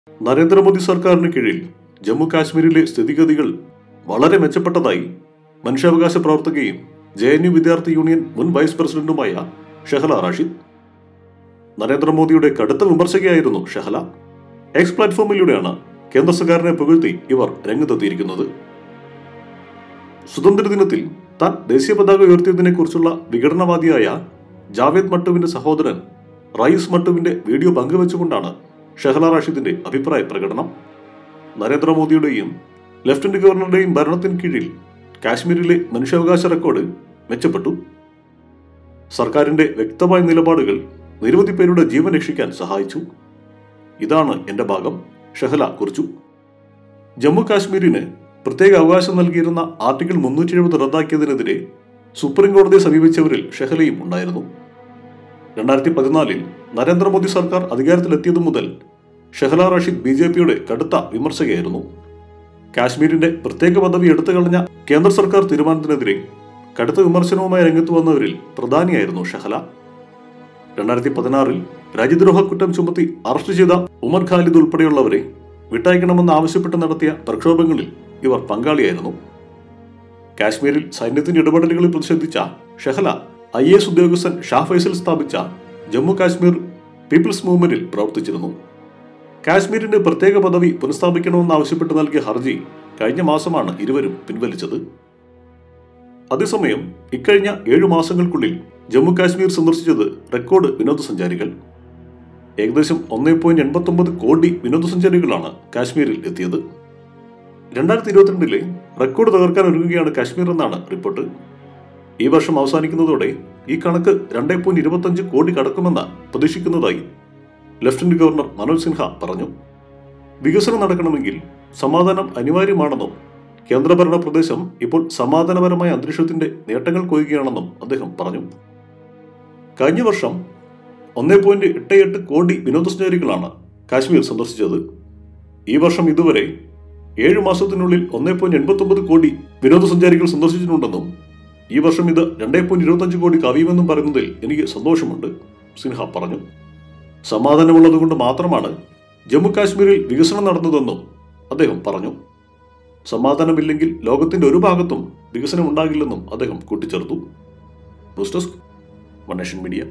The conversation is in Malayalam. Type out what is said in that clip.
നരേന്ദ്രമോദി സർക്കാരിന് കീഴിൽ ജമ്മു കാശ്മീരിലെ സ്ഥിതിഗതികൾ വളരെ മെച്ചപ്പെട്ടതായി മനുഷ്യാവകാശ പ്രവർത്തകയും ജെ എൻ യു വിദ്യാർത്ഥി യൂണിയൻ മുൻ വൈസ് പ്രസിഡന്റുമായ ഷെഹല റാഷിദ് നരേന്ദ്രമോദിയുടെ കടുത്ത വിമർശകയായിരുന്നു ഷെഹല എക്സ് പ്ലാറ്റ്ഫോമിലൂടെയാണ് കേന്ദ്ര സർക്കാരിനെ പുകഴ്ത്തി ഇവർ രംഗത്തെത്തിയിരിക്കുന്നത് സ്വതന്ത്ര ദിനത്തിൽ താൻ ദേശീയ പതാക ഉയർത്തിയതിനെ കുറിച്ചുള്ള വിഘടനവാദിയായ ജാവേദ് മട്ടുവിന്റെ സഹോദരൻ റയീസ് മട്ടുവിന്റെ വീഡിയോ പങ്കുവച്ചുകൊണ്ടാണ് ഷെഹല റാഷിദിന്റെ അഭിപ്രായ പ്രകടനം നരേന്ദ്രമോദിയുടെയും ലഫ്റ്റനന്റ് ഗവർണറുടെയും ഭരണത്തിന് കീഴിൽ കാശ്മീരിലെ മനുഷ്യാവകാശ റെക്കോർഡ് മെച്ചപ്പെട്ടു സർക്കാരിന്റെ വ്യക്തമായ നിലപാടുകൾ നിരവധി പേരുടെ ജീവൻ രക്ഷിക്കാൻ സഹായിച്ചു ഇതാണ് എന്റെ ഭാഗം ഷെഹല കുറിച്ചു ജമ്മു കാശ്മീരിന് പ്രത്യേക അവകാശം നൽകിയിരുന്ന ആർട്ടിക്കിൾ മുന്നൂറ്റി എഴുപത് റദ്ദാക്കിയതിനെതിരെ സുപ്രീം കോടതിയെ സമീപിച്ചവരിൽ ഷെഹലയും ഉണ്ടായിരുന്നു രണ്ടായിരത്തി പതിനാലിൽ നരേന്ദ്രമോദി സർക്കാർ അധികാരത്തിലെത്തിയതു മുതൽ ഷെഹല റഷീദ് ബി ജെ പിയുടെ കടുത്ത വിമർശകയായിരുന്നു കാശ്മീരിന്റെ പ്രത്യേക പദവി എടുത്തു കളഞ്ഞ കേന്ദ്ര സർക്കാർ തീരുമാനത്തിനെതിരെ കടുത്ത വിമർശനവുമായി രംഗത്ത് വന്നവരിൽ പ്രധാനിയായിരുന്നു ഷെഹല രണ്ടായിരത്തി പതിനാറിൽ രാജ്യദ്രോഹ കുറ്റം ചുമത്തി അറസ്റ്റ് ചെയ്ത ഉമർ ഖാലിദ് ഉൾപ്പെടെയുള്ളവരെ വിട്ടയക്കണമെന്ന് ആവശ്യപ്പെട്ട് നടത്തിയ പ്രക്ഷോഭങ്ങളിൽ ഇവർ പങ്കാളിയായിരുന്നു കാശ്മീരിൽ സൈന്യത്തിന്റെ ഇടപെടലുകളിൽ പ്രതിഷേധിച്ച ഷെഹല ഐ എസ് ഉദ്യോഗസ്ഥൻ ഷാ ഫൈസൽ സ്ഥാപിച്ച ജമ്മു കാശ്മീർ പീപ്പിൾസ് മൂവ്മെന്റിൽ പ്രവർത്തിച്ചിരുന്നു കാശ്മീരിന്റെ പ്രത്യേക പദവി പുനഃസ്ഥാപിക്കണമെന്ന് ആവശ്യപ്പെട്ട് നൽകിയ ഹർജി കഴിഞ്ഞ മാസമാണ് ഇരുവരും പിൻവലിച്ചത് അതേസമയം ഇക്കഴിഞ്ഞ ഏഴു മാസങ്ങൾക്കുള്ളിൽ ജമ്മു കാശ്മീർ സന്ദർശിച്ചത് റെക്കോർഡ് വിനോദസഞ്ചാരികൾ ഏകദേശം ഒന്നേ പോയിന്റ് എൺപത്തൊമ്പത് കോടി വിനോദസഞ്ചാരികളാണ് കാശ്മീരിൽ എത്തിയത് രണ്ടായിരത്തി ഇരുപത്തിരണ്ടിലെ റെക്കോർഡ് തകർക്കാൻ ഒരുങ്ങുകയാണ് കാശ്മീർ എന്നാണ് റിപ്പോർട്ട് ഈ വർഷം അവസാനിക്കുന്നതോടെ ഈ കണക്ക് രണ്ടേ പോയിന്റ് ഇരുപത്തഞ്ച് കോടി കടക്കുമെന്ന് പ്രതീക്ഷിക്കുന്നതായി ലഫ്റ്റനന്റ് ഗവർണർ മനോജ് സിൻഹ പറഞ്ഞു വികസനം നടക്കണമെങ്കിൽ സമാധാനം അനിവാര്യമാണെന്നും കേന്ദ്രഭരണ പ്രദേശം ഇപ്പോൾ സമാധാനപരമായ അന്തരീക്ഷത്തിന്റെ നേട്ടങ്ങൾ കൊയ്യുകയാണെന്നും അദ്ദേഹം പറഞ്ഞു കഴിഞ്ഞ വർഷം ഒന്നേ പോയിന്റ് എട്ട് എട്ട് കോടി വിനോദസഞ്ചാരികളാണ് കാശ്മീർ സന്ദർശിച്ചത് ഈ വർഷം ഇതുവരെ ഏഴു മാസത്തിനുള്ളിൽ ഒന്നേ പോയിന്റ് എൺപത്തി കോടി വിനോദസഞ്ചാരികൾ സന്ദർശിച്ചിട്ടുണ്ടെന്നും ഈ വർഷം ഇത് രണ്ടേ പോയിന്റ് ഇരുപത്തഞ്ച് കോടി കവിയുമെന്നും പറയുന്നതിൽ എനിക്ക് സന്തോഷമുണ്ട് സിൻഹ പറഞ്ഞു സമാധാനമുള്ളതുകൊണ്ട് മാത്രമാണ് ജമ്മു കാശ്മീരിൽ വികസനം നടന്നതെന്നും അദ്ദേഹം പറഞ്ഞു സമാധാനമില്ലെങ്കിൽ ലോകത്തിന്റെ ഒരു ഭാഗത്തും വികസനം ഉണ്ടാകില്ലെന്നും അദ്ദേഹം കൂട്ടിച്ചേർത്തു news desk one nation media